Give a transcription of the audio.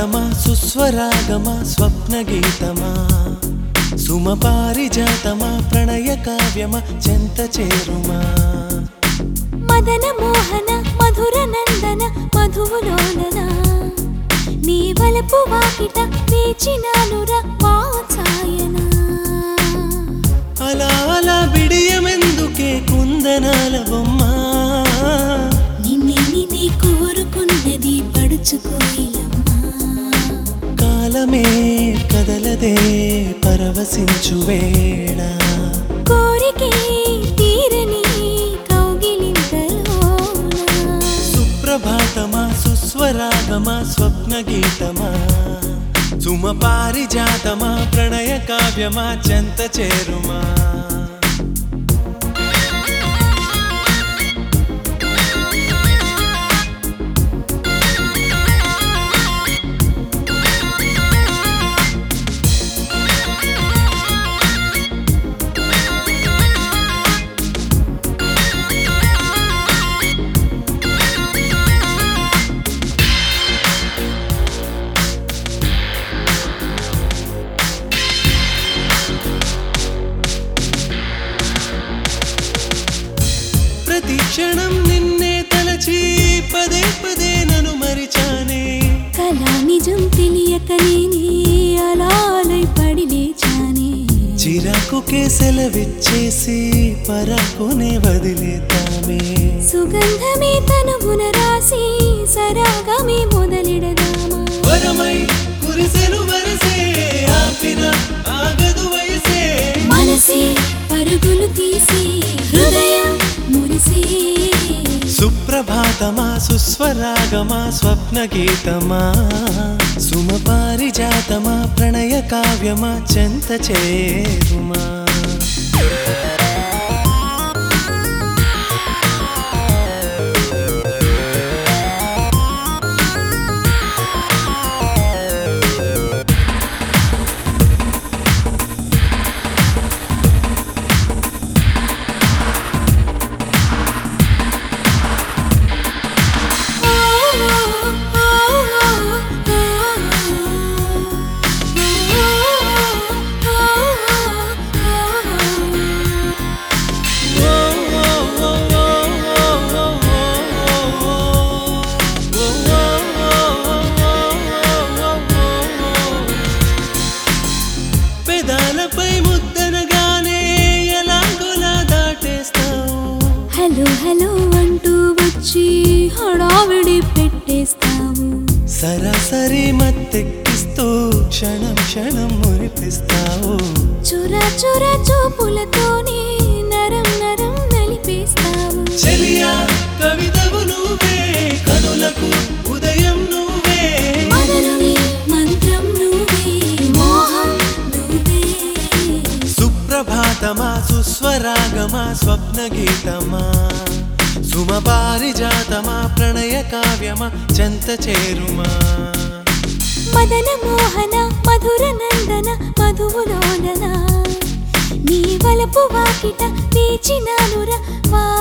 సుప్రభాతమా సుస్వరాగమా స్వప్న గీతమా సుమ పారిజాతమా ప్రణయ కావ్యమా చెంత చేరుమా మదన మోహన మధుర నందన మధువులోనన నీ వలపు వాకిట వేచినానుర వాచాయన అలా అలా బిడియమెందుకే కుందనాల బొమ్మ నిన్నే నిన్నే కోరుకున్నది పడుచుకోయిలమ్మా కాలమే కదలదే పరవశించు వేళ కోరికే తీరని కౌగిలింతలోన సుప్రభాతమా సుస్వరాగమా స్వప్న గీతమా సుమ పారిజాతమా ప్రణయ కావ్యమా చెంత చేరుమా ప్రతి క్షణం నిన్నే తలచి పదే పదే నన్ను మరిచానే కళా నిజం తెలియక నేనే అలాలై పడి లేచానే చిరాకుకే సెలవిచ్చేసి పరాకునే వదిలేతామే సుగంధమే తనుగున రాసి సరాగమే మొదలెడదామా వరమై కురిసెను వరసే ఆపిన ఆగదు వయసే మనసే పరుగులు తీసి హృదయం మురిసే సుప్రభాతమా సుస్వరాగమా స్వప్న గీతమా సుమ పారిజాతమా ప్రణయ కావ్యమా చెంత చేరుమా పెదాలపై ముద్దనగానే ఎలాగోలా దాటేస్తావు హలో హలో అంటూ వచ్చి హడావిడి పెట్టేస్తావు సరాసరి మత్తెక్కిస్తూ క్షణం క్షణం మురిపిస్తావు చురా చురా చూపులతోనే నరం నరం నలిపేస్తావు చెలియా కవితవు నువ్వే కనులకు ఉదయం నువ్వే మదనుని మంత్రం నువ్వే మోహం నువ్వే సుప్రభాతమా సుస్వరాగమా స్వప్న గీతమా సుమ పారిజాతమా ప్రణయ కావ్యమా చెంత చేరుమా మదన మోహన మధుర నందన మధువులోనన నీ వలపు వాకిట వేచినానుర వా